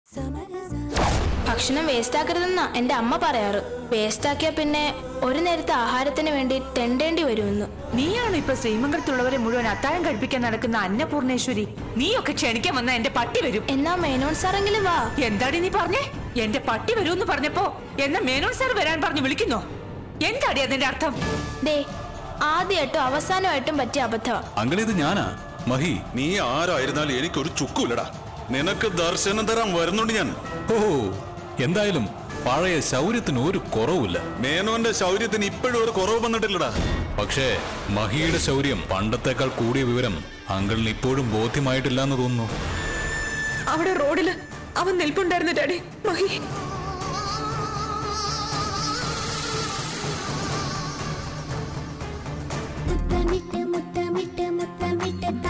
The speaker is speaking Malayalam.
ഭക്ഷണം വേസ്റ്റ് ആക്കരുതെന്നാ എന്റെ അമ്മ പറയാറ് വേസ്റ്റ് ആക്കിയ പിന്നെ ഒരു നേരത്തെ ആഹാരത്തിന് വേണ്ടി തെണ്ടേണ്ടി വരുമെന്ന് നീയാണ് ഇപ്പൊ ശ്രീമംഗലത്തുള്ളവരെ മുഴുവൻ അത്താഴം കഴിപ്പിക്കാൻ നടക്കുന്ന അന്നപൂർണേശ്വരി നീയൊക്കെ ക്ഷണിക്കാൻ വന്ന എന്റെ പട്ടി വരും എന്നാ മേനോൻ സാറെങ്കിലും വാ എന്താടി നീ പറഞ്ഞേ എന്റെ പട്ടി വരൂന്ന് പറഞ്ഞപ്പോ എന്നെ മേനോൻ സാർ വരാൻ പറഞ്ഞു വിളിക്കുന്നോ എന്താടി അതിന്റെ അർത്ഥം ദേ ആദ്യമായിട്ടും അവസാനമായിട്ടും പറ്റിയ അബദ്ധമാ അങ്ങനെ ഇത് ഞാനാ മഹി നീ ആരായിരുന്നാലും എനിക്കൊരു ചുക്കുമില്ലടാ നിനക്ക് ദർശനം തരാൻ വരുന്നുണ്ട് ഞാൻ ഓ എന്തായാലും പഴയ ശൗര്യത്തിന് ഒരു കുറവുമില്ല മേനോന്റെ ശൗര്യത്തിന് ഇപ്പോഴും ഒരു കുറവ് വന്നിട്ടില്ലടാ പക്ഷേ മഹിയുടെ ശൗര്യം പണ്ടത്തേക്കാൾ കൂടിയ വിവരം അങ്കിളിന് ഇപ്പോഴും ബോധ്യമായിട്ടില്ല എന്ന് തോന്നുന്നു അവിടെ റോഡില് അവൻ നിൽപ്പുണ്ടായിരുന്നു ഡാഡി മഹി മുത്തമിട്ട് മുത്തമിട്ട് മുത്തമിട്ട്